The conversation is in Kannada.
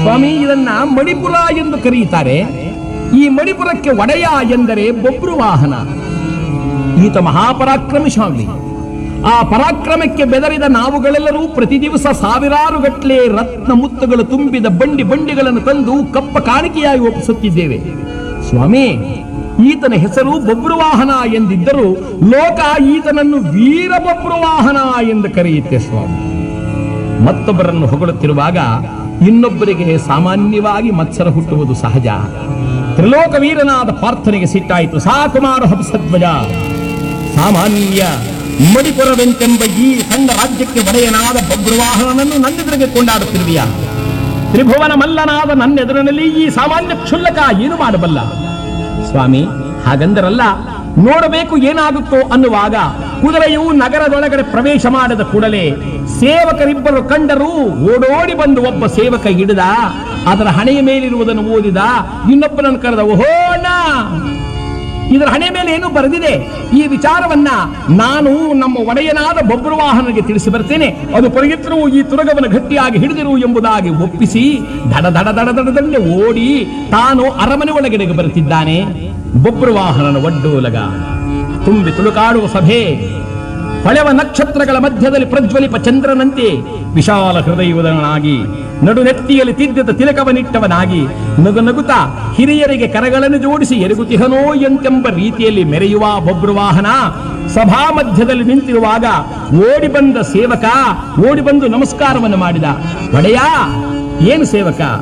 ಸ್ವಾಮಿ ಇದನ್ನ ಮಣಿಪುರ ಎಂದು ಕರೆಯುತ್ತಾರೆ ಈ ಮಣಿಪುರಕ್ಕೆ ಒಡೆಯ ಎಂದರೆ ಬೊಬ್ರು ವಾಹನ ಈತ ಮಹಾಪರಾಕ್ರಮಶಾಲಿ ಆ ಪರಾಕ್ರಮಕ್ಕೆ ಬೆದರಿದ ನಾವುಗಳೆಲ್ಲರೂ ಪ್ರತಿ ದಿವಸ ಸಾವಿರಾರು ಗಟ್ಟಲೆ ರತ್ನ ಮುತ್ತುಗಳು ತುಂಬಿದ ಬಂಡಿ ಬಂಡಿಗಳನ್ನು ತಂದು ಕಪ್ಪ ಕಾಣಿಕೆಯಾಗಿ ಒಪ್ಪಿಸುತ್ತಿದ್ದೇವೆ ಸ್ವಾಮಿ ಈತನ ಹೆಸರು ಬೊಬ್ರುವಾಹನ ಎಂದಿದ್ದರೂ ಲೋಕ ಈತನನ್ನು ವೀರ ಬೊಬ್ರುವಾಹನ ಎಂದು ಕರೆಯುತ್ತೆ ಸ್ವಾಮಿ ಮತ್ತೊಬ್ಬರನ್ನು ಹೊಗಳುತ್ತಿರುವಾಗ ಇನ್ನೊಬ್ಬರಿಗೆ ಸಾಮಾನ್ಯವಾಗಿ ಮತ್ಸರ ಹುಟ್ಟುವುದು ಸಹಜ ತ್ರಿಲೋಕ ವೀರನಾದ ಪಾರ್ಥನಿಗೆ ಸಿಟ್ಟಾಯಿತು ಸಾಕುಮಾರ ಹಂಸಧ್ವಜ ಸಾಮಾನ್ಯ ಮಣಿಪುರವೆಂತೆಂಬ ಈ ಸಣ್ಣ ರಾಜ್ಯಕ್ಕೆ ಒಡೆಯನಾದ ಬಬ್ರುವಾಹನನನ್ನು ನನ್ನೆದುರಿಗೆ ಕೊಂಡಾಡುತ್ತಿರುವೆಯ ತ್ರಿಭುವನ ಮಲ್ಲನಾದ ನನ್ನೆದುರಿನಲ್ಲಿ ಈ ಸಾಮಾನ್ಯ ಕ್ಷುಲ್ಲಕ ಏನು ಮಾಡಬಲ್ಲ ಸ್ವಾಮಿ ಹಾಗಂದರಲ್ಲ ನೋಡಬೇಕು ಏನಾಗುತ್ತೋ ಅನ್ನುವಾಗ ಕುದುರೆಯು ನಗರದೊಳಗಡೆ ಪ್ರವೇಶ ಮಾಡದ ಕೂಡಲೇ ಸೇವಕರಿಬ್ಬರು ಕಂಡರು ಓಡೋಡಿ ಬಂದು ಒಬ್ಬ ಸೇವಕ ಹಿಡಿದ ಅದರ ಹಣೆಯ ಮೇಲಿರುವುದನ್ನು ಓದಿದ ಇನ್ನೊಬ್ಬನನ್ನು ಕರೆದ ಓಹೋಣ ಇದರ ಹಣೆ ಮೇಲೆ ಏನು ಬರೆದಿದೆ ಈ ವಿಚಾರವನ್ನ ನಾನು ನಮ್ಮ ಒಡೆಯನಾದ ಬೊಬ್ರುವಾಹನಿಗೆ ತಿಳಿಸಿ ಬರ್ತೇನೆ ಅದು ಪೊರಗಿತ್ತರೂ ಈ ತುರಗವನ್ನು ಗಟ್ಟಿಯಾಗಿ ಹಿಡಿದಿರು ಎಂಬುದಾಗಿ ಒಪ್ಪಿಸಿ ದಡ ದಡ ದಡ ದಡದಂಡೆ ಓಡಿ ತಾನು ಅರಮನೆ ಒಳಗಡೆ ಬರುತ್ತಿದ್ದಾನೆ ಬೊಬ್ರುವಾಹನನ ಒಡ್ಡೋಲಗ ತುಂಬಿ ತುಳುಕಾಡುವ ಸಭೆ ಹೊಳೆವ ನಕ್ಷತ್ರಗಳ ಮಧ್ಯದಲ್ಲಿ ಪ್ರಜ್ವಲಿಪ ಚಂದ್ರನಂತೆ ವಿಶಾಲ ಹೃದಯುವುದನಾಗಿ ನಡು ನೆತ್ತಿಯಲ್ಲಿ ತಿದ್ದಿದ ತಿಲಕವನಿಟ್ಟವನಾಗಿ ನಗು ನಗುತ್ತಾ ಹಿರಿಯರಿಗೆ ಕರಗಳನ್ನು ಜೋಡಿಸಿ ಎರುಗುತಿಹನೋ ಎಂತೆಂಬ ರೀತಿಯಲ್ಲಿ ಮೆರೆಯುವ ಬೊಬ್ರುವಾಹನ ಸಭಾ ಮಧ್ಯದಲ್ಲಿ ನಿಂತಿರುವಾಗ ಓಡಿ ಬಂದ ಸೇವಕ ಓಡಿ ಬಂದು ನಮಸ್ಕಾರವನ್ನು ಮಾಡಿದ ಒಡೆಯ ಏನು ಸೇವಕ